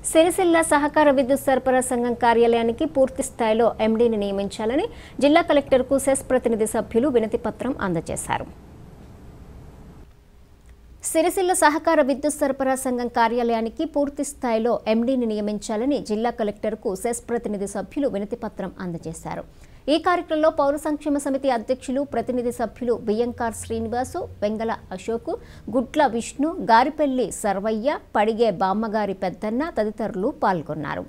సిరిసిల్ల సహకార విద్యుత్ సరఫరా సంఘం కార్యాలయానికి పూర్తి స్థాయిలో ఎండీని నియమించాలని జిల్లా కలెక్టర్కు సెస్ ప్రతినిధి సభ్యులు వినతి పత్రం అందజేశారు సిరిసిల్ల సహకార విద్యుత్ సరఫరా సంఘం కార్యాలయానికి పూర్తి స్థాయిలో ఎండీని నియమించాలని జిల్లా కలెక్టర్కు సెస్ ప్రతినిధి సభ్యులు వినతి పత్రం అందజేశారు ఈ కార్యక్రమంలో పౌర సంక్షేమ సమితి అధ్యక్షులు ప్రతినిధి సభ్యులు బియ్యంకార్ శ్రీనివాసు వెంగల అశోక్ గుట్ల విష్ణు గారిపెల్లి సర్వయ్య పడిగే బామ్మగారి పెద్దన్న తదితరులు పాల్గొన్నారు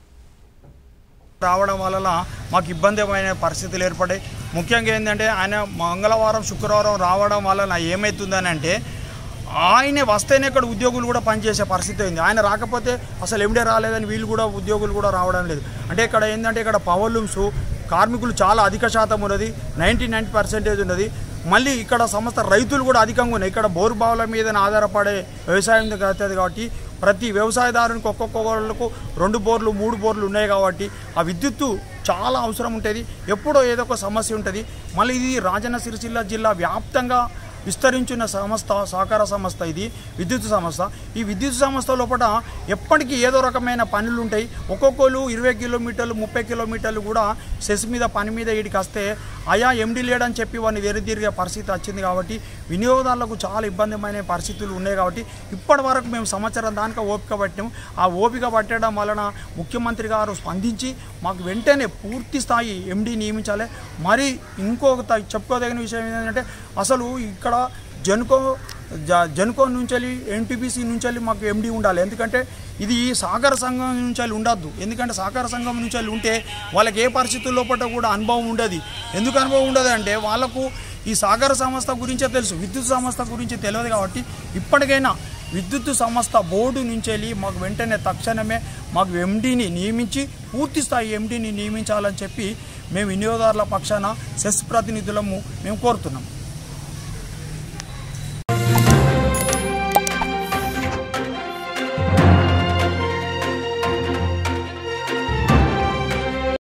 రావడం వలన మాకు ఇబ్బందిమైన పరిస్థితులు ఏర్పడాయి ముఖ్యంగా ఏంటంటే ఆయన మంగళవారం శుక్రవారం రావడం వలన ఏమవుతుందని అంటే ఆయన వస్తేనే ఇక్కడ ఉద్యోగులు కూడా పనిచేసే పరిస్థితి అయింది ఆయన రాకపోతే అసలు ఎండే రాలేదని వీళ్ళు కూడా ఉద్యోగులు కూడా రావడం లేదు అంటే ఇక్కడ ఏంటంటే ఇక్కడ పవర్ లూమ్స్ కార్మికులు చాలా అధిక శాతం ఉన్నది నైంటీ నైన్ పర్సెంటేజ్ ఉన్నది మళ్ళీ ఇక్కడ సంస్థ రైతులు కూడా అధికంగా ఉన్నాయి ఇక్కడ బోరు బావుల మీద ఆధారపడే వ్యవసాయం అవుతుంది కాబట్టి ప్రతి వ్యవసాయదారునికి ఒక్కొక్క వాళ్ళకు రెండు బోర్లు మూడు బోర్లు ఉన్నాయి కాబట్టి ఆ విద్యుత్తు చాలా అవసరం ఉంటుంది ఎప్పుడో ఏదో ఒక సమస్య ఉంటుంది మళ్ళీ ఇది రాజన్న సిరిసిల్ల జిల్లా వ్యాప్తంగా విస్తరించిన సంస్థ సహకార సంస్థ ఇది విద్యుత్ సంస్థ ఈ విద్యుత్ సంస్థ లోపల ఎప్పటికీ ఏదో రకమైన పనులు ఉంటాయి ఒక్కొక్కరు ఇరవై కిలోమీటర్లు ముప్పై కిలోమీటర్లు కూడా సెస్ మీద పని మీద వీడికి వస్తే అయా ఎండి లేడని చెప్పి వాడిని వెనుదిరిగే పరిస్థితి వచ్చింది కాబట్టి వినియోగదారులకు చాలా ఇబ్బందిమైన పరిస్థితులు ఉన్నాయి కాబట్టి ఇప్పటి వరకు మేము సంవత్సరం దానిక ఓపిక పట్టాము ఆ ఓపిక పట్టడం వలన ముఖ్యమంత్రి గారు స్పందించి మాకు వెంటనే పూర్తి స్థాయి ఎండి నియమించాలి మరి ఇంకొక త- చెప్పుకోదగిన విషయం ఏంటంటే అసలు ఇక్కడ జనుకో జ- జనుకో నుంచి వెళ్ళి ఎన్టీపీసీ నుంచి వెళ్ళి మాకు ఎండి ఉండాలి ఎందుకంటే ఇది సహకార సంఘం నుంచి వెళ్ళి ఉండద్దు ఎందుకంటే సహకార సంఘం నుంచి వెళ్ళి ఉంటే వాళ్ళకి ఏ పరిస్థితుల లోపల కూడా అనుభవం ఉండదు ఎందుకు అనుభవం ఉండదు అంటే వాళ్ళకు ఈ సాగర సంస్థ గురించే తెలుసు విద్యుత్ సంస్థ గురించి తెలియదు కాబట్టి ఇప్పటికైనా విద్యుత్ సంస్థ బోర్డు నుంచి వెళ్ళి మాకు వెంటనే తక్షణమే మాకు ఎండీని నియమించి పూర్తి స్థాయి ఎండీని నియమించాలని చెప్పి మేము వినియోగదారుల పక్షాన సెస్ ప్రతినిధులము మేము కోరుతున్నాం